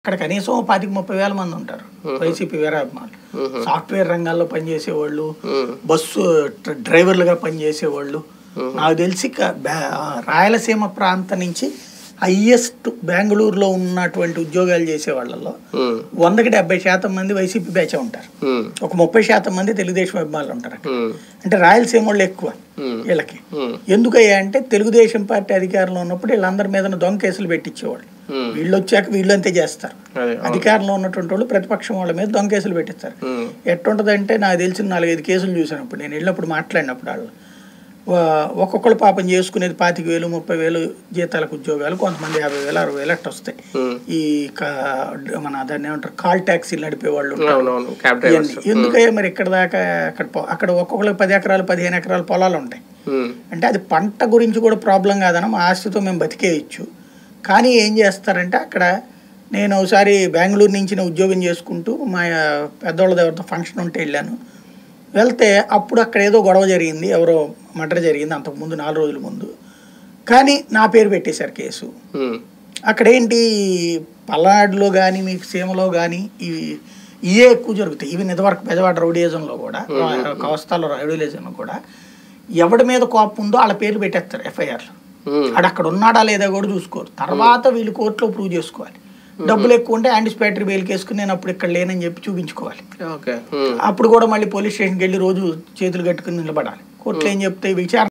అక్కడ కనీసం ఓ పాతిక ముప్పై వేల మంది ఉంటారు వైసీపీ వీరాభిమానులు సాఫ్ట్వేర్ రంగాల్లో పనిచేసే వాళ్ళు బస్సు డ్ర- డ్రైవర్లుగా పనిచేసే వాళ్ళు నాకు తెలిసి క- బ్యా- రాయలసీమ ప్రాంతం నుంచి హయ్యెస్ట్ బెంగళూరులో ఉన్నటువంటి ఉద్యోగాలు చేసే వాళ్ళలో ఉమ్, వందకి డెబ్బై శాతం మంది వైసీపీ బ్యాచే ఉంటారు ఉమ్, ఒక ముప్పై శాతం మంది తెలుగుదేశం అభిమానులు ఉంటారు అక్కడ ఉమ్, అంటే రాయలసీమ వాళ్ళు ఎక్కువ ఉమ్, వీళ్ళకి ఉమ్, ఎందుకయ్యా అంటే తెలుగుదేశం పార్టీ అధికారంలో ఉన్నప్పుడు వీళ్ళందరి మీద దొంగ కేసులు పెట్టించేవాళ్ళు ఉమ్, వీళ్ళు వచ్చాక వీళ్ళు అంతే చేస్తారు అదే అధికారంలో ఉన్నటువంటి వాళ్ళు ప్రతిపక్షం వాళ్ళ మీద దొంగ కేసులు పెట్టిస్తారు ఉమ్, ఎట్టుంటదంటే నాకు తెలిసిన నాలుగైదు కేసులు చూసినప్పుడు నేను వెళ్ళినప్పుడు మాట్లాడినప్పుడు వాళ్ళు వా- ఒక్కొక్కరు పాపం చేసుకునేది పాతిక వేలు ముప్పై వేలు జీతాలకు ఉద్యోగాలు కొంతమంది యాభై వేలు అరవై వేలు అట్ట వస్తాయి ఉమ్, ఈ కా- మన దాన్ని ఏమంటారు కాల్ ట్యాక్సీలు నడిపే వాళ్ళు ఉంటారు. అవునవును క్యాబ్ డ్రైవర్స్ ఇవన్నీ. ఎందుకయ్యా మరి ఇక్కడ దాకా అక్కడ పొ- అక్కడ ఒక్కొక్కరికి పది ఎకరాలు పదిహేను ఎకరాల పొలాలు ఉంటాయి ఉమ్, అంటే అది పంట గురించి కూడా ప్రాబ్లం కాదన్న మా ఆస్తితో మేము బతికేయచ్చు కానీ ఏం చేస్తారంటే అక్కడ నేను ఒకసారి బెంగళూరు నుంచి నేను ఉద్యోగం చేసుకుంటూ మా పెద్దవాళ్ళ దగ్గరతో ఫంక్షన్ ఉంటే వెళ్ళాను వెళ్తే అప్పుడు అక్కడ ఏదో గొడవ జరిగింది ఎవరో మర్డర్ జరిగింది అంతకుముందు నాలుగు రోజుల ముందు కానీ నా పేరు పెట్టేశారు కేసు ఉమ్, అక్కడ ఏంటి పల్నాడులో కానీ మీకు సీమలో కానీ ఇవి ఇవే ఎక్కువ జరుగుతాయి ఇవి ఇదివరకు పెదవాడ రౌడీజంలో కూడా కవస్తాలో రౌడీజంలో కూడా ఎవడి మీద కోపం ఉందో వాళ్ళ పేర్లు పెట్టేస్తారు ఎఫ్ఐఆర్లు ఉమ్, ఆడ అక్కడ ఉన్నాడా లేదా కూడా చూసుకోరు తర్వాత వీళ్ళు కోర్టులో ప్రూవ్ చేసుకోవాలి డబ్బులు ఎక్కువ ఉంటే యాంటిసిపేటరీ బెయిల్ కేసుకుని నేను అప్పుడు ఇక్కడ లేనని చెప్పి చూపించుకోవాలి ఓకే ఉమ్. అప్పుడు కూడా మళ్ళీ పోలీస్ స్టేషన్కి వెళ్ళి రోజు చేతులు కట్టుకుని నిలబడాలి కోర్టులో ఏం చెప్తే విచారణ